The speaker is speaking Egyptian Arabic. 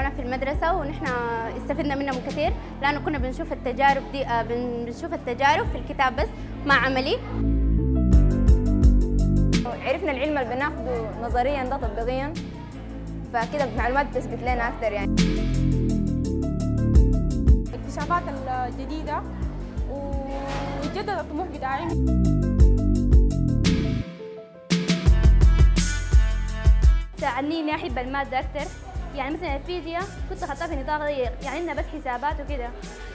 معنا في المدرسة ونحن استفدنا منهم كثير لأنه كنا بنشوف التجارب دي آه، بن- بنشوف التجارب في الكتاب بس مع عملي عرفنا العلم اللي بناخده نظريا ده تطبيقيا فكده المعلومات بتثبت لنا اكثر يعني الاكتشافات الجديدة وجدد الطموح بتاعي ساعدني اني احب الماده اكثر يعني مثلا الفيزياء كنت اخذتها في نطاق ضيق يعني انها بس حسابات وكده